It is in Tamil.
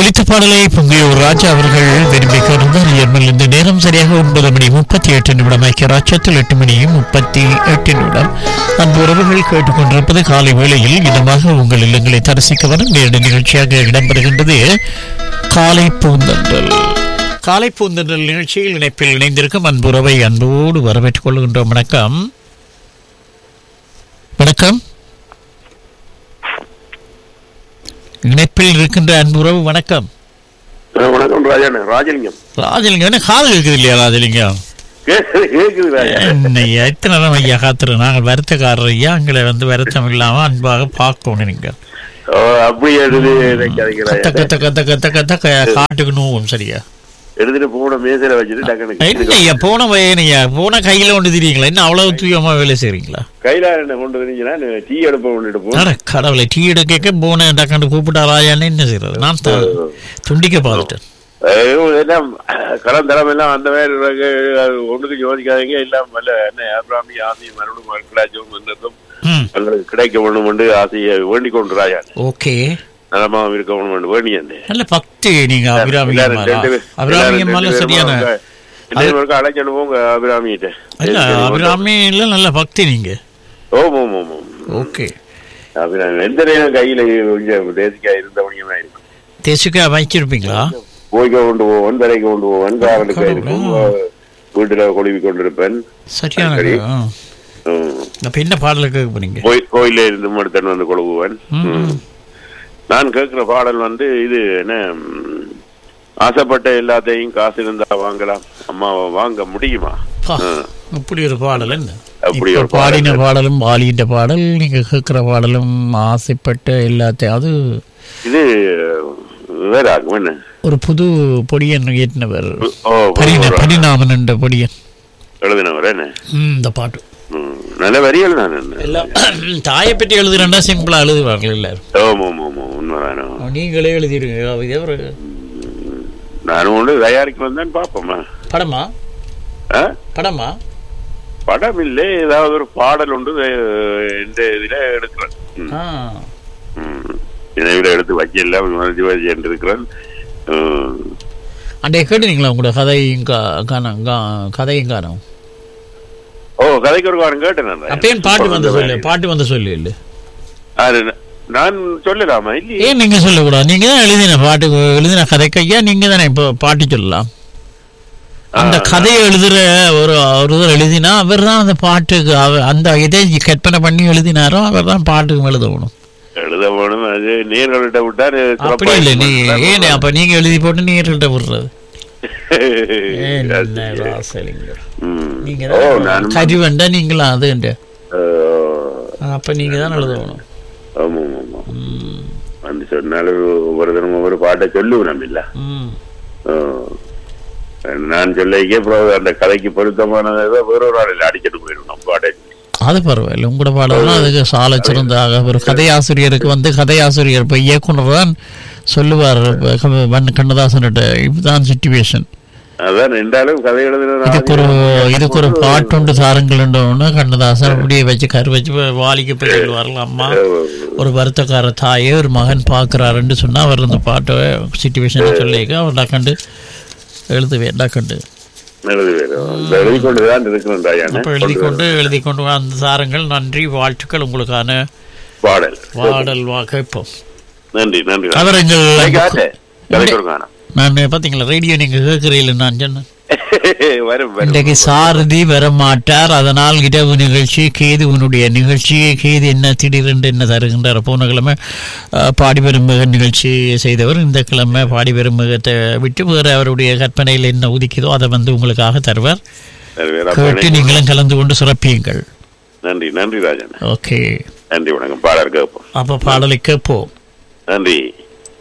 ஒலித்த பாடலை பொங்கியூர் ராஜா அவர்கள் விரும்பி கொண்டார் எம்எல் இந்த நேரம் சரியாக ஒன்பது மணி முப்பத்தி எட்டு நிமிடம் ஐக்கிய ராஜ்யத்தில் எட்டு மணி முப்பத்தி எட்டு நிமிடம் அன்பு உறவுகள் கேட்டுக்கொண்டிருப்பது காலை வேளையில் இதமாக உங்கள் இல்லங்களை தரிசிக்க வரும் நேரடி நிகழ்ச்சியாக இடம்பெறுகின்றது காலை பூந்தன்றல் காலை பூந்தன்றல் நிகழ்ச்சியில் இணைப்பில் இணைந்திருக்கும் அன்புறவை அன்போடு வரவேற்றுக் கொள்கின்றோம் வணக்கம் வணக்கம் இணைப்பில் இருக்கின்ற அன்புறவு வணக்கம் ஆ, வணக்கம் ராஜாண்ணே ராஜலிங்கம் ராஜலிங்கம் என்ன காது இருக்குது இல்லையா ராஜலிங்கம் கேக்குது கேக்குது ராஜா என்னையா இத்தனை நேரம் ஐயா காத்துரு நாங்கள் வருத்தக்காரர் ஐயா எங்களை வந்து வருத்தம் இல்லாம அன்பாக பார்க்கணும் நீங்கள் ஓ, அப்படி எழுதி கதைக்கு கத்த ராஜா கத்த கத்த கத்த கத்த க- காட்டுக்கு நோவும் சரியா எழுதிட்டு போன மேசையில வச்சுட்டு டக்குனு என்ன ஐயா போன பையனையா போன கையில கொண்டு திரியுங்களா என்ன அவ்வளவு தூயமா வேலை செய்றீங்களா கையில என்ன கொண்டு வந்தீங்கன்னா டீ எடுப்ப கொண்டுட்டு போ அட கடவுளை டீ எடுக்க போன டக்காண்டு கூப்பிட்டா ராஜான்னு என்ன செய்யறது நான் த- துண்டிக்க பார்த்துட்டேன் ஐயோ, எல்லாம் கடன் தரம் எல்லாம் அந்த மாதிரி இருக்கு. அது ஒண்ணுக்கு யோசிக்காதீங்க எல்லாம் நல்ல என்ன ஆபிராமி ஆசை மறுபடியும் கிடைக்கும் என்றதும் ம் எங்களுக்கு கிடைக்க வேணும் என்று ஆசையை வேண்டிக் கொண்டு ராஜா ஓகே நலமா இருக்க வேணும் என்று வேண்டியது நல்ல பக்தி நீங்க அபிராமி எல்லாரும் ரெண்டு பேர்- அபிராமி எல்லாரும் அம்மால ரெண்டு சரியான பேரும் வாங்க. இன்னொரு ஒருக்கா அழைக்கணும் போங்க அபிராமிகிட்ட இல்ல அபிராமியில நல்ல பக்தி நீங்க ஓம் ஓம் ஓம் ஓம் ஓகே அபிராமி எந்த நேரம் கையில கொஞ்சம் தேசிக்கா இருந்தவனியமா இருக்கும் தேசிக்கா வைச்சிருப்பீங்களா போய்க்க கொண்டு போவன் தலைக்கு கொண்டு போவன் காவலுக்கு இருக்கும் வீட்டுல கொழுவி கொண்டிருப்பேன் சரியான சரி. ஆ. ம். அப்ப என்ன பாடல கேட்க போறீங்க கோயில் கோயில இருந்து மடுத்தன் வந்து கொழுவுவன் ம், ம். ம். நான் கேட்கிற பாடல் வந்து இது என்ன ம், ஆசைப்பட்ட எல்லாத்தையும் காசு இருந்தா வாங்கலாம் அம்மாவை வாங்க முடியுமா பா, ம். இப்படி ஒரு பாடல் என்ன அப்படி இப்ப ஒரு பாடல். பாடின பாடலும் வாலின்ற பாடல் நீங்க கேட்கிற பாடலும் ஆசைப்பட்ட எல்லாத்தையும் அது இது வேற ஆகும் என்ன ஒரு புது பொடியன் ஏற்றினவர் ஓ பரிண பரிணாமன் என்ற பொடியன் எழுதினவர் என்ன ம், இந்த பாட்டு ம். நல்ல வரிகள் நான் என்ன எல்லாம் தாயை பற்றி எழுதுறேன்னா சிம்பிளா எழுதுவார்கள் எல்லாரும் ஓம் ஓம் ஓம் ஓம் உண்மைதானோ நீங்களே எழுதிருங்க இது ஒரு நானும் ஒன்று தயாரிக்க வந்தேன் பாப்போமா படமா ஆ? படமா படம் இல்லை ஏதாவது ஒரு பாடல் ஒன்று அஹ், இந்த இதுல எடுக்கிறேன் ம். ஆ ம். நினைவுல எடுத்து வைக்கல மறைச்சு வச்சு இருக்கிறேன் ம். அன்றைய கேட்டுனீங்களா உங்களோட கதையும் கா- காணோம் கா- கதையும் காணும் ஓ கதைக்கு ஒரு காரம் கேட்டேன் நான். அப்பயும் பாட்டு வந்து சொல்லு பாட்டு வந்து சொல்லு இல்ல அது ந- நான் சொல்லலாமா இல்லையே ஏன் நீங்க சொல்லக்கூடாது நீங்க தான் எழுதின பாட்டு எழுதின கதைக்கையா நீங்க தானே இப்போ பாட்டு சொல்லலாம் அந்த ஆ. கதையை எழுதுற ஒரு ஒருவர் எழுதினா அவர் தான் அந்த பாட்டுக்கு அவ- அந்த இதை கற்பனை பண்ணி எழுதினாரோ அவர் தான் பாட்டுக்கு எழுதணும் எழுத வேணும் அது நேர்கள்ட்ட விட்டா அப்படி இல்லை நீ ஏன் அப்ப நீங்க எழுதி போட்டு நீர்கிட்ட விடுறது என்ன ராசலிங்கம். ம். நீங்க ஓ தான் நான் கறி வேண்டா நீங்களா அது அஹ், அப்ப நீங்க தான் எழுதணும் ஆமா ஆமா ஆமா வந்து சொன்னாலும் ஒவ்வொரு தினம் ஒவ்வொரு பாட்டை சொல்லுவோம் நம்ம இல்ல ம் ஆஹ். நான் சொல்லிக்கே அப்புறம் அந்த கதைக்கு பொருத்தமான ஏதோ வேற ஒரு ஆள் அடிச்சிட்டு போயிடும் நம்ம பாட்டை அது பரவாயில்ல உங்களோட பாடலாம் அதுக்கு சால சிறந்தாக ஒரு கதையாசிரியருக்கு வந்து கதையாசிரியர் இப்போ இயக்குனர் தான் சொல்லுவார் இப்ப வண்ண கண்ணதாசன்கிட்ட இதுதான் சுச்சுவேஷன் அதான் ரெண்டாலும் கதை எழுதுன இதுக்கு ஒரு இதுக்கு ஒரு பாட்டுண்டு சாருங்கள்ன்றோன்னு கண்ணதாசன் அப்படியே வச்சு கரு வச்சு வாலிக்கு போய் சொல்லுவார்கள் அம்மா ஒரு வருத்தக்கார தாயே ஒரு மகன் பார்க்குறாருன்னு சொன்னா அவர் அந்த பாட்டை சுச்சுவேஷனை சொல்லிக்க அவர் டக்கண்டு எழுதுவேன் டக்கண்டு எழுது வேணும் இந்த எழுதி கொண்டுதான் இருக்கிறேன் ராஜானே. அப்போ எழுதி கொண்டு எழுதி கொண்டு வா, அந்த சாரங்கள் நன்றி வாழ்த்துக்கள் உங்களுக்கான பாடல் பாடல் வா கேட்போம் நன்றி நன்றி அவர் எங்கள் காட்டு கதைக்கு ஒரு காணும் நான் பார்த்தீங்களா ரேடியோ நீங்க கேட்கிறீங்கள நான் சொன்னேன் வரும் வரும் இன்றைக்கு சாரதி வர மாட்டார் அதனால் இரவு நிகழ்ச்சி கேது உன்னுடைய நிகழ்ச்சி கேது என்ன திடீரென்று என்ன தருகின்றார் போன கிழமை அஹ், பாடி பெரும் மிக நிகழ்ச்சி செய்தவர் இந்த கிழமை பாடி பெரும் மிகத்தை விட்டு வேறு அவருடைய கற்பனையில் என்ன உதிக்குதோ அதை வந்து உங்களுக்காக தருவார் சரி, வேற அப்ப கேட்டு எனக்கு- நீங்களும் கலந்து கொண்டு சிறப்பியுங்கள் நன்றி நன்றி ராஜன் ஓகே நன்றி வணக்கம் பாடல் கேட்போம் அப்போ பாடலை கேட்போம் நன்றி